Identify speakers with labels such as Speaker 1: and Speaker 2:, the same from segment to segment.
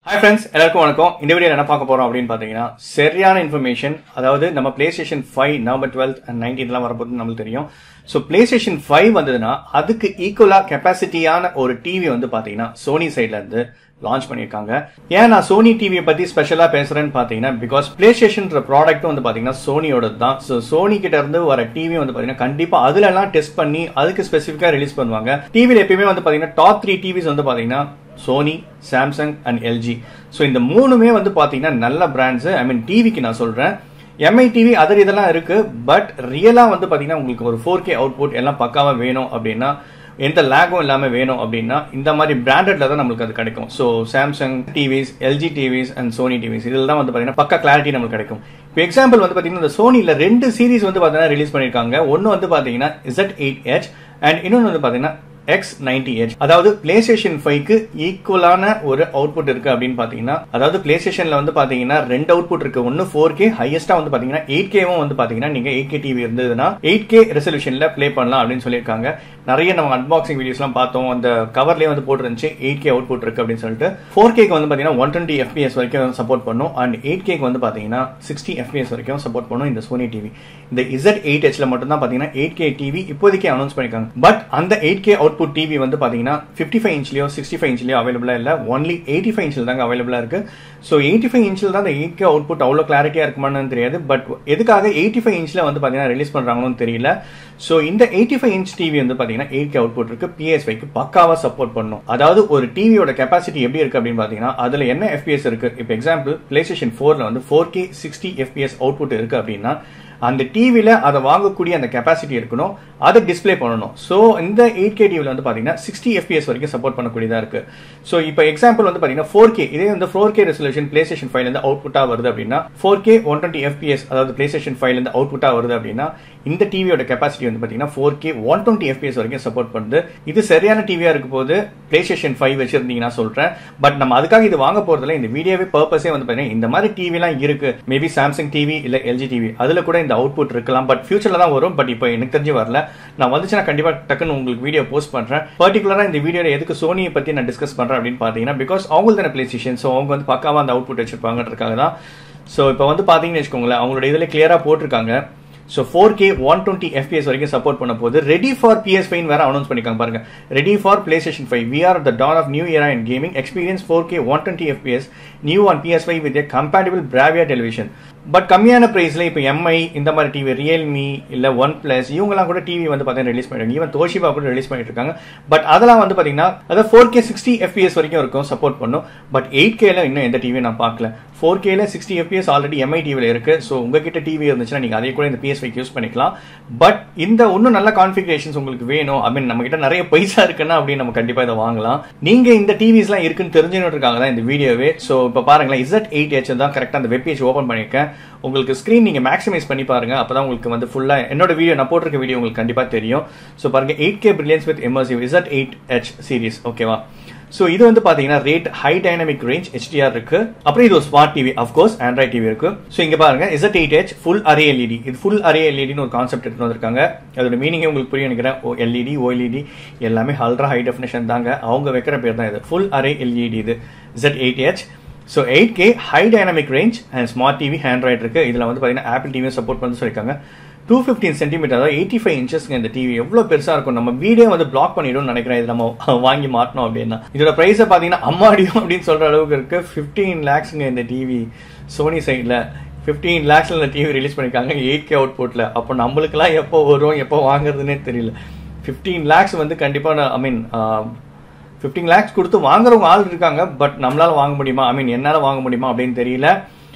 Speaker 1: hi friends எல்லாருக்கும் வணக்கம் இந்த வீடியோ என்ன பார்க்க போறோம் அப்படின்னு பார்த்தீங்கன்னா சரியான இன்ஃபர்மேஷன் அதாவது நம்ம PlayStation five November twelfth and நைன்டீன்லாம் வரப்போது நம்மளுக்கு தெரியும் ஸோ பிளே ஸ்டேஷன் ஃபைவ் வந்ததுன்னா அதுக்கு ஈக்குவலா கெப்பாசிட்டியான ஒரு டிவி வந்து பார்த்தீங்கன்னா சோனி சைட்ல இருந்து லான்ச் பண்ணியிருக்காங்க ஏன் நான் சோனி டிவியை பத்தி ஸ்பெஷலா பேசுறேன்னு பாத்தீங்கன்னா பிகாஸ் பிளே ஸ்டேஷன்ற ப்ராடக்ட் வந்து பாத்தீங்கன்னா சோனியோட தான் ஸோ சோனி கிட்ட இருந்து வர டிவி வந்து பாத்தீங்கன்னா கண்டிப்பா அதுல எல்லாம் டெஸ்ட் பண்ணி அதுக்கு ஸ்பெசிஃபிக்கா ரிலீஸ் பண்ணுவாங்க டிவில எப்பயுமே வந்து பாத்தீங்கன்னா டாப் த்ரீ டிவிஸ் வந்து பாத்தீங்கன்னா Sony Samsung and LG so இந்த மூணுமே வந்து பாத்தீங்கன்னா நல்ல பிராண்ட்ஸ் ஐ மீன் டிவிக்கு நான் சொல்றேன் எம்ஐ டிவி அதர் இதெல்லாம் இருக்கு பட் ரியலா வந்து பாத்தீங்கன்னா உங்களுக்கு ஒரு ஃபோர் கே அவுட்புட் எல்லாம் பக்காவா வேணும் அப்படின்னா எந்த லேகும் இல்லாம வேணும் அப்படின்னா இந்த மாதிரி பிராண்டட்ல தான் நம்மளுக்கு அது கிடைக்கும் so Samsung TVs LG TVs and Sony TVs இதில் தான் வந்து பாத்தீங்கன்னா பக்கா கிளாரிட்டி நம்மளுக்கு கிடைக்கும் இப்போ எக்ஸாம்பிள் வந்து பாத்தீங்கன்னா இந்த சோனில ரெண்டு சீரிஸ் வந்து பாத்தீங்கன்னா ரிலீஸ் பண்ணிருக்காங்க ஒன்னு வந்து பாத்தீங்கன்னா இசட் எயிட் ஹெச் அண்ட் இன்னொன்று வந்து பாத்தீங்கன்னா எக்ஸ் நைன்டி ஹெச் அதாவது பிளே ஸ்டேஷன் ஃபைவ்க்கு ஈக்குவலான ஒரு அவுட்புட் இருக்கு அப்படின்னு பாத்தீங்கன்னா அதாவது பிளே ஸ்டேஷன்ல வந்து பாத்தீங்கன்னா ரெண்டு அவுட்புட் இருக்கு ஒன்னு ஃபோர் கே ஹையஸ்டா வந்து பாத்தீங்கன்னா எயிட் கேவும் வந்து பாத்தீங்கன்னா நீங்க எயிட் கே டிவி இருந்ததுன்னா எயிட் கே ரெசல்யூஷன்ல பிளே பண்ணலாம் அப்படின்னு சொல்லியிருக்காங்க நிறைய நம்ம அன்பாக்சிங் வீடியோஸ்லாம் பார்த்தோம் அந்த கவர்லயே வந்து போட்டுருந்துச்சு எயிட் கே அவுட்புட் இருக்கு அப்படின்னு சொல்லிட்டு ஃபோர் கேக்கு வந்து பாத்தீங்கன்னா ஒன் டுவெண்ட்டி எஃபிஎஸ் வரைக்கும் சப்போர்ட் பண்ணும் அண்ட் எயிட் கேக்கு வந்து பாத்தீங்கன்னா சிக்ஸ்டி எஃபிஎஸ் வரைக்கும் சப்போர்ட் பண்ணும் இந்த சோனி டிவி இந்த இசட் எயிட் ஹெச்ல மட்டும் தான் பாத்தீங்கன்னா எயிட் கே டிவி இப்போதைக்கு அனௌன்ஸ் பண்ணிருக்காங்க பட் அந்த எயிட் கே அவுட்புட் டிவி வந்து பாத்தீங்கன்னா ஃபிஃப்டி ஃபைவ் இன்ச்லயோ சிக்ஸ்டி ஃபைவ் இன்ச்லயோ அவைலபிளா இல்ல ஒன்லி எயிட்டி ஃபைவ் இன்ச்சில் தாங்க அவைலபிளா இருக்கு ஸோ எயிட்டி ஃபைவ் இன்ச்சில் தான் அந்த எயிட் கே அவுட்புட் அவ்வளோ கிளாரிட்டியா இருக்குமான்னு தெரியாது பட் எதுக்காக எயிட்டி ஃபைவ் இன்ச்ல வந்து பாத்தீங்கன்னா ரிலீஸ் பண்றாங்கன்னு தெரியல ஸோ இந்த எயிட்டி ஃபைவ் இன்ச் டிவி வந்து பாத்தீங்கன்னா எயிட் கே அவுட்புட் இருக்கு பிஎஸ்வைக்கு பக்காவா சப்போர்ட் பண்ணும் அதாவது ஒரு டிவியோட கெப்பாசிட்டி எப்படி இருக்கு அப்படின்னு பாத்தீங்கன்னா அதுல என்ன எஃபிஎஸ் இருக்கு இப்போ எக்ஸாம்பிள் பிளே ஸ்டேஷன் ஃபோர்ல வந்து four K sixty FPS output இருக்கு அப்படின்னா அந்த டிவில அதை வாங்கக்கூடிய அந்த கெப்பாசிட்டி இருக்கணும் அதை டிஸ்பிளே பண்ணணும் ஸோ இந்த எயிட் கே டிவில வந்து பாத்தீங்கன்னா சிக்ஸ்டி எஃபிஎஸ் வரைக்கும் சப்போர்ட் பண்ணக்கூடியதா இருக்கு ஸோ இப்போ எக்ஸாம்பிள் வந்து பாத்தீங்கன்னா ஃபோர் கே இதே வந்து four K resolution PlayStation ஃபைவ்ல இருந்து அவுட்புட்டா வருது அப்படின்னா four K one twenty FPS அதாவது பிளே ஸ்டேஷன் ஃபைவ்ல இருந்து அவுட்புட்டா வருது அப்படின்னா இந்த டிவியோட கெப்பாசிட்டி வந்து பாத்தீங்கன்னா four K one twenty FPS வரைக்கும் சப்போர்ட் பண்ணுது இது சரியான டிவியா இருக்க போது பிளே ஸ்டேஷன் ஃபைவ் வச்சிருந்தீங்கன்னா சொல்றேன் பட் நம்ம அதுக்காக இது வாங்க போறதுல இந்த வீடியோவே பர்பஸே வந்து பாத்தீங்கன்னா இந்த மாதிரி டிவி எல்லாம் இருக்கு மேபி சாம்சங் டிவி இல்ல எல்ஜி டிவி அதுல கூட இந்த அவுட்புட் இருக்கலாம் பட் ஃபியூச்சர்ல தான் வரும் பட் இப்போ எனக்கு தெரிஞ்சு வரல நான் வந்துச்சுன்னா கண்டிப்பா டக்குன்னு உங்களுக்கு வீடியோ போஸ்ட் பண்றேன் பர்டிகுலரா இந்த வீடியோல எதுக்கு சோனியை பத்தி நான் டிஸ்கஸ் பண்றேன் அப்படின்னு பாத்தீங்கன்னா பிகாஸ் அவங்களுக்கு தானே பிளே ஸ்டேஷன் ஸோ அவங்க வந்து பக்காவா அந்த அவுட்புட் வச்சிருப்பாங்கன்றதுக்காக தான் ஸோ இப்போ வந்து பாத்தீங்கன்னு வச்சுக்கோங்களேன் அவங்களோட இதுல கிளியரா போட்டிருக்காங்க so four K one twenty FPS வரைக்கும் சப்போர்ட் பண்ண போது ரெடி ஃபார் பிஎஸ் ஃபைன் வேற அனௌன்ஸ் பண்ணிருக்காங்க பாருங்க ready for PlayStation five we are the dawn of new year and gaming experience four K one twenty FPS new on PS five with compatible Bravia television but கம்மியான பிரைஸ்ல இப்போ Mi இந்த மாதிரி TV Realme இல்ல OnePlus இவங்கலாம் கூட TV வந்து பார்த்தீங்கன்னா ரிலீஸ் பண்ணிருக்காங்க ஈவன் தோஷிபா கூட ரிலீஸ் பண்ணிட்டு இருக்காங்க பட் அதெல்லாம் வந்து பாத்தீங்கன்னா அதாவது ஃபோர் கே சிக்ஸ்டி எஃபிஎஸ் வரைக்கும் இருக்கும் சப்போர்ட் பண்ணும் பட் எயிட் கேல இன்னும் எந்த டிவியும் நான் பார்க்கல ஃபோர் கேல சிக்ஸ்டி எஃபிஎஸ் ஆல்ரெடி எம்ஐ டிவில இருக்கு ஸோ உங்ககிட்ட டிவி இருந்துச்சுன்னா நீங்க அதே கூட இந்த பிஎஸ் ஃபைவ் யூஸ் பண்ணிக்கலாம் பட் இந்த இன்னும் நல்ல கான்ஃபிகரேஷன்ஸ் உங்களுக்கு வேணும் ஐ மீன் நம்ம கிட்ட நிறைய பைசா இருக்குன்னா அப்படின்னு நம்ம கண்டிப்பா இதை வாங்கலாம் நீங்க இந்த டிவிஸ் எல்லாம் இருக்குன்னு தெரிஞ்சுன்னு இருக்காங்க தான் இந்த வீடியோவே ஸோ இப்போ பாருங்களேன் இசட் எயிட் ஹெச் தான் கரெக்டாக அந்த வெப் பேஜ் ஓப்பன் பண்ணியிருக்கேன் உங்களுக்கு ஸ்க்ரீன் நீங்க மேக்ஸிமைஸ் பண்ணி பாருங்க அப்பதான் உங்களுக்கு வந்து ஃபுல்லா என்னோட வீடியோ நான் போட்டிருக்க வீடியோ உங்களுக்கு கண்டிப்பா தெரியும் ஸோ பாருங்க eight K brilliance with immersive Z eight H series ஓகேவா ஸோ இது வந்து பாத்தீங்கன்னா rate high dynamic range HDR இருக்கு அப்புறம் இது ஒரு smart TV of course Android TV இருக்கு ஸோ இங்க பாருங்க Z eight H full array LED இது ஃபுல் அரே எல்இடின்னு ஒரு கான்செப்ட் எடுத்து வந்திருக்காங்க அதோட மீனிங் உங்களுக்கு புரிய நினைக்கிறேன் ஓ எல்இடி ஓஎல்இடி எல்லாமே அல்ட்ரா ஹை டெஃபினேஷன் தாங்க அவங்க வைக்கிற பேர் தான் இது ஃபுல் அரே எல்இடி இது Z eight H so eight K high dynamic range and smart TV Android இருக்கு இதுல வந்து பாத்தீங்கன்னா ஆப்பிள் டிவியும் சப்போர்ட் பண்ணி சொல்லியிருக்காங்க டூ ஃபிஃப்டீன் சென்டிமீட்டர் அதாவது எயிட்டி ஃபைவ் இன்ச்சஸ்ங்க இந்த டிவி எவ்வளோ பெருசா இருக்கும் நம்ம வீடியோ வந்து பிளாக் பண்ணிடும் நினைக்கிறேன் இது நம்ம வாங்கி மாட்டணும் அப்படின்னா இதோட பிரைஸை பார்த்தீங்கன்னா அம்மாடியும் அப்படின்னு சொல்ற அளவுக்கு இருக்கு ஃபிஃப்டீன் லேக்ஸுங்க இந்த டிவி சோனி சைடில் ஃபிஃப்டீன் லேக்ஸ்ல இந்த டிவி ரிலீஸ் பண்ணிருக்காங்க எயிட் கே அவுட் போர்ட்ல அப்போ நம்மளுக்குலாம் எப்போ வரும் எப்போ வாங்குறதுன்னே தெரியல ஃபிஃப்டீன் லேக்ஸ் வந்து கண்டிப்பாக ஐ மீன் ஃபிஃப்டீன் லேக்ஸ் கொடுத்து வாங்குறவங்க ஆள் இருக்காங்க பட் நம்மளால வாங்க முடியுமா ஐ மீன் என்னால வாங்க முடியுமா அப்படின்னு தெரியல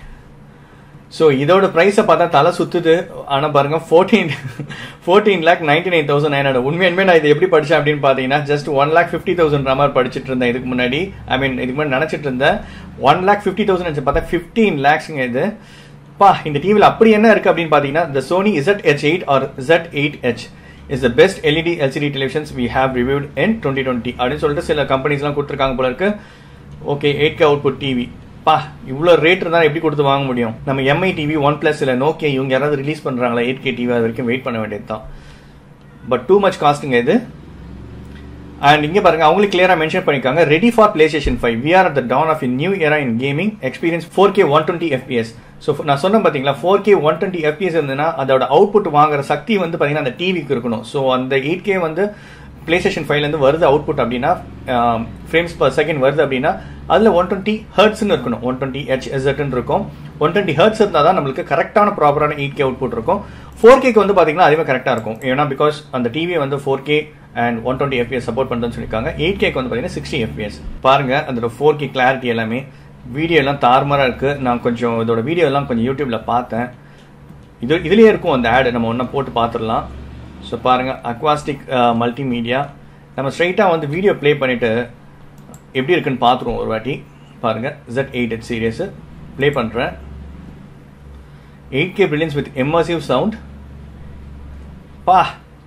Speaker 1: ஸோ இதோட ப்ரைஸை பார்த்தா தலை சுத்துது ஆனால் பாருங்க fourteen fourteen lakh ninety nine thousand nine hundred உண்மையுமே நான் இது எப்படி படிச்சேன் அப்படின்னு பார்த்தீங்கன்னா just one lakh fifty thousand மாதிரி படிச்சுட்டு இருந்தேன் இதுக்கு முன்னாடி ஐ மீன் இதுக்கு முன்னாடி நினச்சிட்டு இருந்தேன் ஒன் லேக் ஃபிஃப்டி தௌசண்ட் பார்த்தா ஃபிஃப்டீன் லேக்ஸுங்க இது பா இந்த டிவியில் அப்படி என்ன இருக்கு அப்படின்னு பார்த்தீங்கன்னா the Sony Z H eight or Z eight H is the best LED LCD televisions we have reviewed in twenty twenty அப்படின்னு சொல்லிட்டு சில கம்பெனிஸ்லாம் கொடுத்துருக்காங்க போல இருக்கு okay eight K output TV பா இவ்வளோ ரேட் இருந்தால் எப்படி கொடுத்து வாங்க முடியும் நம்ம எம்ஐ டிவி ஒன் பிளஸ் இல்லை நோக்கியா இவங்க யாராவது ரிலீஸ் பண்ணுறாங்களா எயிட் கே டிவி அது வரைக்கும் வெயிட் பண்ண வேண்டியது தான் பட் டூ மச் காஸ்ட்டுங்க இது அண்ட் இங்க பாருங்க அவங்களுக்கு கிளியரா மென்ஷன் பண்ணிருக்காங்க ready for PlayStation five we are the down of new இயரா in gaming experience four K one twenty FPS so நான் சொன்னேன் பாத்தீங்களா four K one twenty FPS இருந்ததுன்னா அதோட அவுட்புட் வாங்குற சக்தி வந்து பாத்தீங்கன்னா அந்த டிவிக்கு இருக்கணும் ஸோ அந்த எயிட் கே வந்து பிளே ஸ்டேஷன் ஃபைவ்லேருந்து வருது அவுட்புட் அப்படின்னா ஃப்ரேம்ஸ் பர் செகண்ட் வருது அப்படின்னா அதில் ஒன் டுவெண்ட்டி ஹர்ட்ஸ்னு இருக்கணும் ஒன் டுவெண்ட்டி ஹெச் எஸ்எட்னு இருக்கும் ஒன் டுவெண்ட்டி ஹர்ட்ஸ் இருந்தால் தான் நம்மளுக்கு கரெக்டான ப்ராப்பரான எயிட் கே அவுட்புட் இருக்கும் ஃபோர் கேக்கு வந்து பார்த்தீங்கன்னா அதுவே கரெக்டாக இருக்கும் ஏன்னா பிகாஸ் அந்த டிவி வந்து four K and one twenty FPS support பண்ணுறதுன்னு சொல்லியிருக்காங்க எயிட் கேக்கு வந்து பார்த்தீங்கன்னா சிக்ஸ்டி எஃபிஎஸ் பாருங்க அதோட ஃபோர் கே கிளாரிட்டி எல்லாமே வீடியோ எல்லாம் தாறுமாறாக இருக்கு நான் கொஞ்சம் இதோட வீடியோ எல்லாம் கொஞ்சம் யூடியூப்ல பார்த்தேன் இது இதுலயே இருக்கும் அந்த ஆடு நம்ம ஒன்றா போட்டு பார்த்துடலாம் ஸோ பாருங்க அக்வாஸ்டிக் மல்டிமீடியா நம்ம ஸ்ட்ரைட்டாக வந்து வீடியோ ப்ளே பண்ணிட்டு எப்படி இருக்குன்னு பார்த்துருவோம் ஒரு வாட்டி பாருங்க Z eight H series play பண்ணுறேன் eight K brilliance with immersive sound பா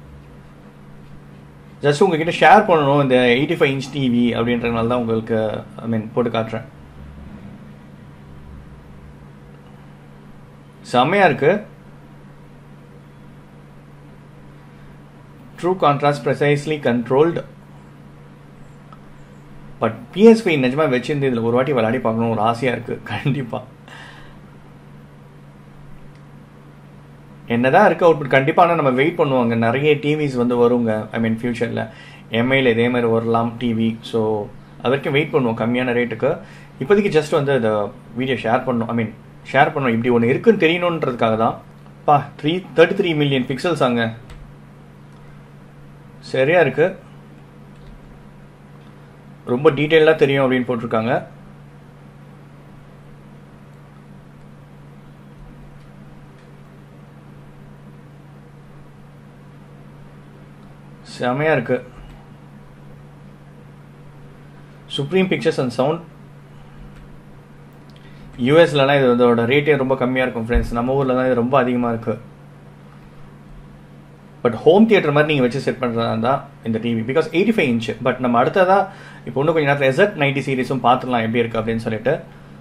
Speaker 1: ஜஸ்ட் உங்ககிட்ட ஷேர் பண்ணணும் இந்த எயிட்டி ஃபைவ் இன்ச் டிவி அப்படின்றதுனால தான் உங்களுக்கு ஐ மீன் போட்டு காட்டுறேன் செம்மையா இருக்கு true contrast precisely controlled but PSP நிஜமா வச்சிருந்து இதில் ஒரு வாட்டி விளையாடி பார்க்கணும் ஒரு ஆசையா இருக்கு கண்டிப்பா என்னதான் இருக்கு அவுட்புட் கண்டிப்பா ஆனால் நம்ம வெயிட் பண்ணுவாங்க நிறைய டிவிஸ் வந்து வருங்க ஐ மீன் ஃபியூச்சர்ல எம்ஐல இதே மாதிரி வரலாம் டிவி ஸோ அது வரைக்கும் வெயிட் பண்ணுவோம் கம்மியான ரேட்டுக்கு இப்போதைக்கு ஜஸ்ட் வந்து அந்த வீடியோ ஷேர் பண்ணணும் ஐ மீன் ஷேர் பண்ணணும் இப்படி ஒன்று இருக்குன்னு தெரியணுன்றதுக்காக தான் பா three thirty three million pixels அங்க சரியா இருக்கு ரொம்ப டீட்டெயிலாக தெரியும் அப்படின்னு போட்டிருக்காங்க செமையா இருக்கு சுப்ரீம் பிக்சர்ஸ் அண்ட் சவுண்ட் யூஎஸ்லலாம் இது இதோட ரேட்டே ரொம்ப கம்மியாக இருக்கும் ஃப்ரெண்ட்ஸ் நம்ம ஊரில் தான் இது ரொம்ப அதிகமாக இருக்கு பட் ஹோம் தியேட்டர் மாதிரி நீங்கள் வச்சு செட் பண்ணுறதா இருந்தால் இந்த TV because eighty five inch but நம்ம அடுத்ததா இப்போ இன்னும் கொஞ்சம் நேரத்தில் எசட் நைன்டி சீரிஸும் பார்த்துடலாம் எப்படி இருக்கு அப்படின்னு சொல்லிட்டு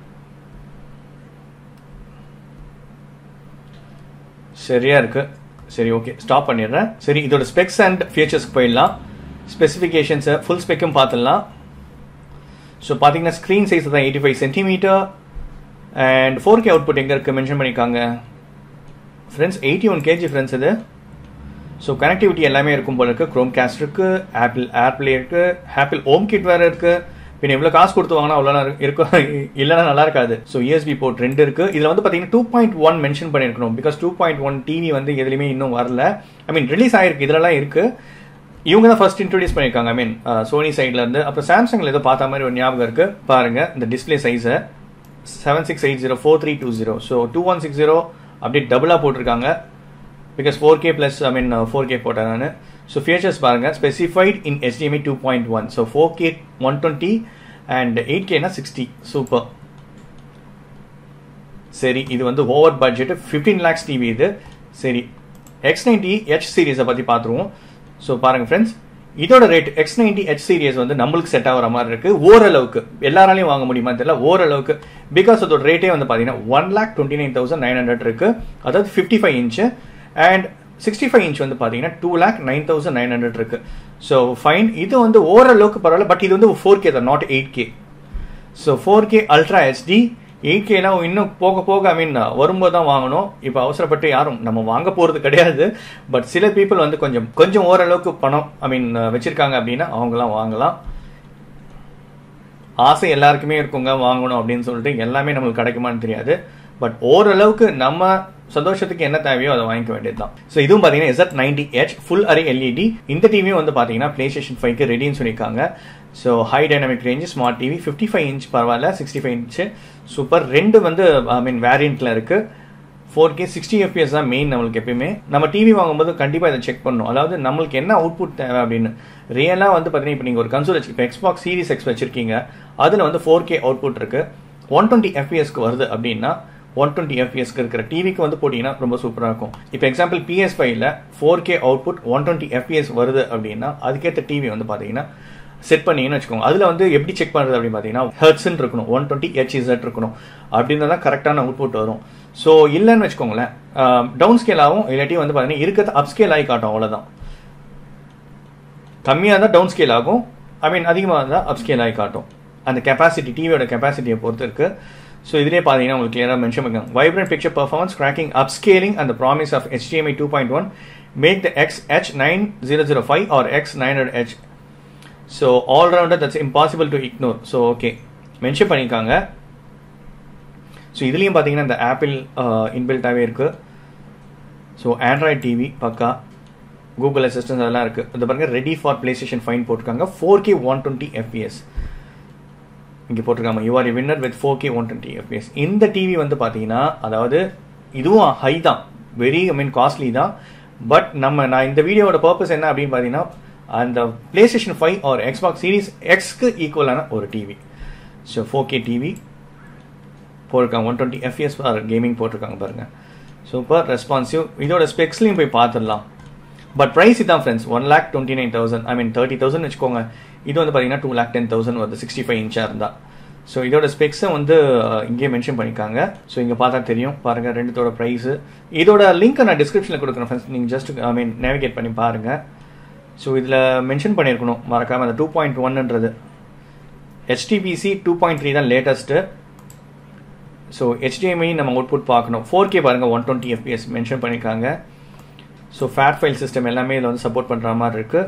Speaker 1: சரியா இருக்கு சரி ஓகே ஸ்டாப் பண்ணிடுறேன் சரி இதோட ஸ்பெக்ஸ் அண்ட் ஃபியூச்சர்ஸ்க்கு போயிடலாம் ஸ்பெசிஃபிகேஷன்ஸை ஃபுல் ஸ்பெக்கும் பார்த்துடலாம் ஸோ பார்த்தீங்கன்னா ஸ்க்ரீன் சைஸ் தான் eighty five centimetre and four K output எங்கே இருக்குது மென்ஷன் பண்ணியிருக்காங்க friends eighty one KG friends இது ஸோ கனெக்டிவிட்டி எல்லாமே இருக்கும் போல இருக்கு க்ரோம் கேஸ்ட் இருக்கு ஆப்பிள் ஆப்பிள் இருக்கு ஆப்பிள் ஹோம் கிட் வேற இருக்கு பின்ன எவ்வளோ காசு கொடுத்து வாங்கினா அவ்வளோ இருக்கும் இல்லைன்னா நல்லா இருக்காது ஸோ யூஎஸ்பி போர்ட் ரெண்டு இருக்கு இதில் வந்து பார்த்தீங்கன்னா டூ பாயிண்ட் ஒன் மென்ஷன் பண்ணியிருக்கணும் because two point one TV வந்து எதுலையுமே இன்னும் வரல ஐ மீன் ரிலீஸ் ஆயிருக்கு இதுலலாம் இருக்கு இவங்க தான் ஃபர்ஸ்ட் இன்ட்ரோடியூஸ் பண்ணியிருக்காங்க ஐ மீன் சோனி சைட்ல இருந்து அப்புறம் சாம்சங்ல ஏதோ பார்த்த மாதிரி ஒரு ஞாபகம் இருக்கு பாருங்க இந்த டிஸ்பிளே சைஸை seven six eight zero four three two zero so two one six zero அப்படியே டபுளாக போட்டிருக்காங்க because four K plus I mean four K போட்டேன் நான் ஸோ ஃபீச்சர்ஸ் பாருங்க specified in HDMI two point one so four K one twenty and eight கேனா sixty super சரி இது வந்து over budget fifteen lakhs TV இது சரி எக்ஸ் நைன்டி ஹெச் சீரீஸை பற்றி பார்த்துருவோம் ஸோ பாருங்க ஃப்ரெண்ட்ஸ் இதோட rate X ninety H series வந்து நம்மளுக்கு செட் ஆகிற மாதிரி இருக்கு ஓரளவுக்கு எல்லாராலையும் வாங்க முடியுமா தெரியல ஓரளவுக்கு பிகாஸ் அதோட ரேட்டே வந்து பார்த்தீங்கன்னா one lakh twenty nine thousand nine hundred இருக்கு அதாவது fifty five inch and sixty five inch வந்து பார்த்தீங்கன்னா two lakh nine thousand nine hundred இருக்கு ஸோ ஃபைன் இது வந்து ஓரளவுக்கு பரவாயில்ல பட் இது வந்து ஃபோர் கே தான் not eight K so four K ultra HD eight கேலாம் இன்னும் போக போக ஐ மீன் வரும்போது தான் வாங்கணும் இப்போ அவசரப்பட்டு யாரும் நம்ம வாங்க போறது கிடையாது பட் சில பீப்புள் வந்து கொஞ்சம் கொஞ்சம் ஓரளவுக்கு பணம் ஐ மீன் வச்சிருக்காங்க அப்படின்னா அவங்களாம் வாங்கலாம் ஆசை எல்லாருக்குமே இருக்குங்க வாங்கணும் அப்படின்னு சொல்லிட்டு எல்லாமே நம்மளுக்கு கிடைக்குமான்னு தெரியாது பட் ஓரளவுக்கு நம்ம சந்தோஷத்துக்கு என்ன தேவையோ அதை வாங்கிக்க வேண்டியது தான் ஸோ இதுவும் பார்த்தீங்கன்னா எஸ்எட் ninety H full array LED இந்த டிவியும் வந்து பார்த்தீங்கன்னா பிளே ஸ்டேஷன் ஃபைவ்க்கு ரெடின்னு சொல்லியிருக்காங்க so high dynamic range smart TV fifty five inch பரவாயில்ல சிக்ஸ்டி ஃபைவ் இன்ச் சூப்பர் ரெண்டு வந்து ஐ மீன் வேரியண்ட்ல இருக்கு ஃபோர் கே சிக்ஸ்டி எஃபிஎஸ் தான் மெயின் நம்மளுக்கு எப்பயுமே நம்ம டிவி வாங்கும்போது கண்டிப்பாக இதை செக் பண்ணணும் அதாவது நம்மளுக்கு என்ன அவுட்புட் தேவை அப்படின்னு ரியலாக வந்து பார்த்தீங்கன்னா இப்போ நீங்கள் ஒரு கன்சோல் வச்சு இப்போ எக்ஸ்பாக்ஸ் சீரிஸ் எக்ஸ் வச்சிருக்கீங்க அதில் வந்து ஃபோர் கே அவுட்புட் இருக்கு ஒன் டுவெண்ட்டி எஃபிஎஸ்க்கு வருது அப்படின்னா ஒன் டுவெண்ட்டி எஃபிஎஸ்க்கு இருக்கிற டிவிக்கு வந்து போட்டிங்கன்னா ரொம்ப சூப்பராக இருக்கும் இப்போ எக்ஸாம்பிள் பிஎஸ் ஃபைவ்ல four K output one twenty FPS வருது அப்படின்னா அதுக்கேற்ற டிவி வந்து பார்த்தீங்கன்னா செட் பண்ணீங்கன்னு வச்சுக்கோங்க அதில் வந்து எப்படி செக் பண்ணுறது அப்படின்னு பார்த்தீங்கன்னா ஹெர்ட்ஸ்ன்னு இருக்கணும் ஒன் டுவெண்ட்டி ஹெச்இசட் இருக்கணும் அப்படின்னு தான் கரெக்டான அவுட்புட் வரும் ஸோ இல்லைன்னு வச்சுக்கோங்களேன் டவுன் ஸ்கேல் ஆகும் இல்லாட்டி வந்து பார்த்தீங்கன்னா இருக்கிறது அப் ஸ்கேல் ஆகி காட்டும் அவ்வளோதான் கம்மியாக இருந்தால் டவுன் ஸ்கேல் ஆகும் ஐ மீன் அதிகமாக இருந்தால் அப் ஸ்கேல் ஆகி காட்டும் அந்த கெப்பாசிட்டி டிவியோட கெப்பாசிட்டியை பொறுத்து இருக்கு ஸோ இதுலேயே பார்த்தீங்கன்னா உங்களுக்கு கிளியராக மென்ஷன் பண்ணிருக்காங்க vibrant picture performance cracking upscaling அந்த promise of HDMI two point one make the X H nine zero zero five or X nine hundred H so allrounder that's impossible to ignore so okay mention பண்ணியிருக்காங்க so இதுலேயும் பார்த்தீங்கன்னா இந்த Apple இன்பில்ட்டாகவே இருக்குது so Android TV பக்கா Google assistance அதெல்லாம் இருக்குது இந்த பாருங்க ready for PlayStation five போட்டிருக்காங்க four K one twenty FPS இங்கே போட்டிருக்காங்க you are a winner with four K one twenty FPS இந்த டிவி வந்து பார்த்தீங்கன்னா அதாவது இதுவும் ஹை தான் வெரி ஐ மீன் காஸ்ட்லி தான் பட் நம்ம நான் இந்த வீடியோவோட பர்பஸ் என்ன அப்படின்னு பார்த்தீங்கன்னா அந்த PlayStation five or Xbox series எக்ஸ்க்கு ஈக்குவலான ஒரு TV so four K TV போட்டிருக்காங்க ஒன் டுவெண்ட்டி எஃப்எஸ் கேமிங் போட்டிருக்காங்க பாருங்க சூப்பர் ரெஸ்பான்சிவ் இதோட ஸ்பெக்ஸ்லையும் போய் பார்த்துடலாம் பட் ப்ரைஸ் இதான் friends one lakh twenty nine thousand ஐ மீன் தேர்ட்டி தௌசண்ட் வச்சுக்கோங்க இது வந்து பார்த்தீங்கன்னா டூ லேக் டென் தௌசண்ட் வருது சிக்ஸ்டி ஃபைவ் இன்ச்சாக இருந்தா ஸோ இதோட ஸ்பெக்ஸை வந்து அஹ், இங்கேயே மென்ஷன் பண்ணியிருக்காங்க ஸோ இங்கே பார்த்தா தெரியும் பாருங்க ரெண்டுத்தோட ப்ரைஸு இதோட லிங்க்கை நான் டிஸ்கிரிப்ஷனில் கொடுக்குறேன் ஃப்ரெண்ட்ஸ் நீங்கள் ஜஸ்ட் ஐ மீன் நேவிகேட் பண்ணி பாருங்க ஸோ இதில் மென்ஷன் பண்ணியிருக்கணும் மறக்காம அந்த டூ பாயிண்ட் ஒன்ன்றது ஹெச்டிபிசி டூ பாயிண்ட் த்ரீ தான் லேட்டஸ்ட்டு ஸோ HDMI நம்ம அவுட்புட் பார்க்கணும் ஃபோர் கே பாருங்க ஒன் டுவெண்ட்டி எஃபிஎஸ் மென்ஷன் பண்ணியிருக்காங்க ஸோ ஃபேட் ஃபைல் சிஸ்டம் எல்லாமே இதில் வந்து சப்போர்ட் பண்ணுற மாதிரி இருக்கு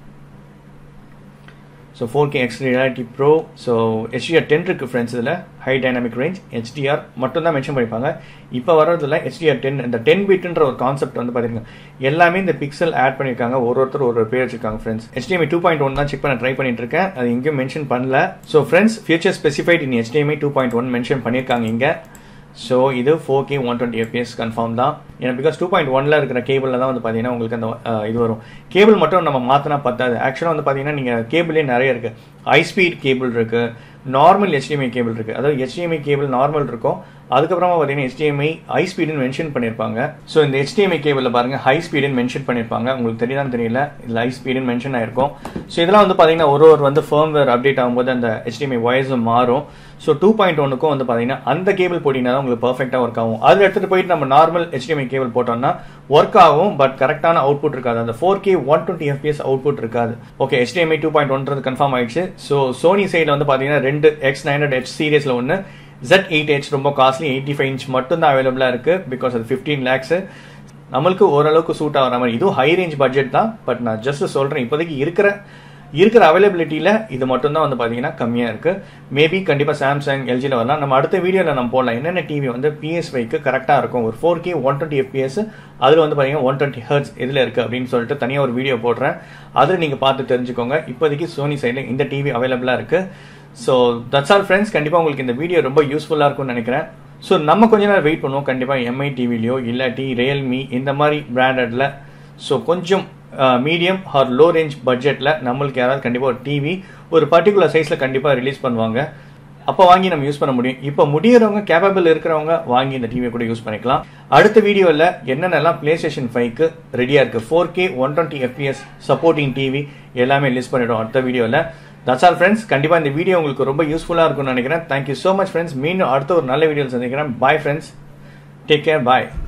Speaker 1: so four K X reality pro so HDR ten இருக்கு ஃப்ரெண்ட்ஸ் இதில் ஹை டைனாமிக் ரேஞ்ச் ஹெச்டிஆர் மட்டும் தான் மென்ஷன் பண்ணியிருப்பாங்க இப்போ வர்றதுல ஹெச்டிஆர் டென் இந்த டென் பிட்ன்ற ஒரு கான்செப்ட் வந்து பார்த்தீங்கன்னா எல்லாமே இந்த பிக்சல் ஆட் பண்ணியிருக்காங்க ஒரு ஒருத்தர் ஒரு ஒரு பேர் வச்சிருக்காங்க friends HDMI two point one தான் செக் பண்ண ட்ரை பண்ணிட்டு இருக்கேன் அது எங்கேயும் மென்ஷன் பண்ணல so friends future specified in HDMI two point one mention பண்ணியிருக்காங்க இங்கே ஸோ இது four K one twenty FPS confirm தான் ஏன்னா பிகாஸ் டூ பாயிண்ட் ஒன்ல இருக்கிற கேபிளில் தான் வந்து பார்த்தீங்கன்னா உங்களுக்கு அந்த அஹ், இது வரும் கேபிள் மட்டும் நம்ம மாற்றினா பத்தாது ஆக்சுவலாக வந்து பார்த்தீங்கன்னா நீங்கள் கேபிளே நிறைய இருக்கு ஹை ஸ்பீட் கேபிள் இருக்கு நார்மல் HDMI கேபிள் இருக்கு அதாவது HDMI கேபிள் நார்மல் இருக்கும் அதுக்கப்புறமா பார்த்தீங்கன்னா HDMI ஹை ஸ்பீடுன்னு மென்ஷன் பண்ணியிருப்பாங்க ஸோ இந்த HDMI கேபிளில் பாருங்க ஹை ஸ்பீடுன்னு மென்ஷன் பண்ணியிருப்பாங்க உங்களுக்கு தெரியுதான்னு தெரியல இதில் ஹை ஸ்பீடுன்னு மென்ஷன் ஆயிருக்கும் ஸோ இதெல்லாம் வந்து பார்த்தீங்கன்னா ஒரு ஒரு வந்து ஃபர்ம்வேர் அப்டேட் ஆகும்போது அந்த HDMI வாய்ஸும் மாறும் ஸோ டூ பாயிண்ட் ஒன்னுக்கும் வந்து பார்த்தீங்கன்னா அந்த கேபிள் போட்டிங்கன்னா தான் உங்களுக்கு பர்ஃபெக்டாக ஒர்க் ஆகும் அதில் எடுத்துகிட்டு போயிட்டு நம்ம நார்மல் HDMI கேபிள் போட்டோம்னா ஒர்க் ஆகும் பட் கரெக்டான அவுட்புட் இருக்காது அந்த four K one twenty FPS output இருக்காது ஓகே HDMI டூ பாயிண்ட் ஒன்றது கன்ஃபார்ம் ஆயிடுச்சு ஸோ சோனி சைடில் வந்து பார்த்தீங்கன்னா ரெண்டு எக்ஸ் நைன் ஹண்ட்ரட் ஹெச் சீரியஸில் ஒன்று ஜெட் எயிட் ஹெச் ரொம்ப காஸ்ட்லி எயிட்டி ஃபைவ் இன்ச் மட்டும் தான் அவைலபிளாக இருக்கு பிகாஸ் அது ஃபிஃப்டீன் லேக்ஸ் நம்மளுக்கு ஓரளவுக்கு சூட் ஆகிற மாதிரி இதுவும் ஹை ரேஞ்ச் பட்ஜெட் தான் பட் நான் ஜஸ்ட் சொல்றேன் இப்போதைக்கு இருக்கிற இருக்கிற அவைலபிலிட்டியில இது மட்டும் தான் வந்து பாத்தீங்கன்னா கம்மியா இருக்கு மேபி கண்டிப்பா சாம்சங் எல்ஜில வரலாம் நம்ம அடுத்த வீடியோல நம்ம போடலாம் என்னென்ன டிவி வந்து பிஎஸ் வைக்கு கரெக்டா இருக்கும் ஒரு four K one twenty FPS அதுல வந்து பாத்தீங்கன்னா ஒன் டுவெண்ட்டி ஹர்ட்ஸ் இதுல இருக்கு அப்படின்னு சொல்லிட்டு தனியா ஒரு வீடியோ போடுறேன் அதை நீங்க பார்த்து தெரிஞ்சுக்கோங்க இப்போதைக்கு சோனி சைட்ல இந்த டிவி அவைலபிளா இருக்கு ஸோ தட்ஸ் ஆல் ஃப்ரெண்ட்ஸ் கண்டிப்பா உங்களுக்கு இந்த வீடியோ ரொம்ப யூஸ்ஃபுல்லா இருக்கும்னு நினைக்கிறேன் ஸோ நம்ம கொஞ்ச நேரம் வெயிட் பண்ணுவோம் கண்டிப்பா எம்ஐ டிவிலையோ இல்லாட்டி ரியல்மி இந்த மாதிரி பிராண்டட்ல ஸோ கொஞ்சம் மீடியம் ஆர் லோ ரேஞ்ச் பட்ஜெட்ல நம்மளுக்கு யாராவது கண்டிப்பா ஒரு டிவி ஒரு பர்டிகுலர் சைஸ்ல கண்டிப்பா ரிலீஸ் பண்ணுவாங்க அப்போ வாங்கி நம்ம யூஸ் பண்ண முடியும் இப்போ முடியறவங்க கேப்பபிள் இருக்கிறவங்க வாங்கி இந்த டிவியை கூட யூஸ் பண்ணிக்கலாம் அடுத்த வீடியோவில் என்னென்னலாம் பிளே ஸ்டேஷன் ஃபைவ்க்கு ரெடியாக இருக்கு four K one twenty FPS supporting TV எல்லாமே லிஸ்ட் பண்ணிடும் அடுத்த வீடியோவில் தட்ஸ் ஆல் ஃப்ரெண்ட்ஸ் கண்டிப்பாக இந்த வீடியோ உங்களுக்கு ரொம்ப யூஸ்ஃபுல்லாக இருக்கும்னு நினைக்கிறேன் தேங்க்யூ ஸோ மச் ஃப்ரெண்ட்ஸ் மீண்டும் அடுத்த ஒரு நல்ல வீடியோ சந்திக்கிறேன் பாய் ஃப்ரெண்ட்ஸ் டேக் கேர் பாய்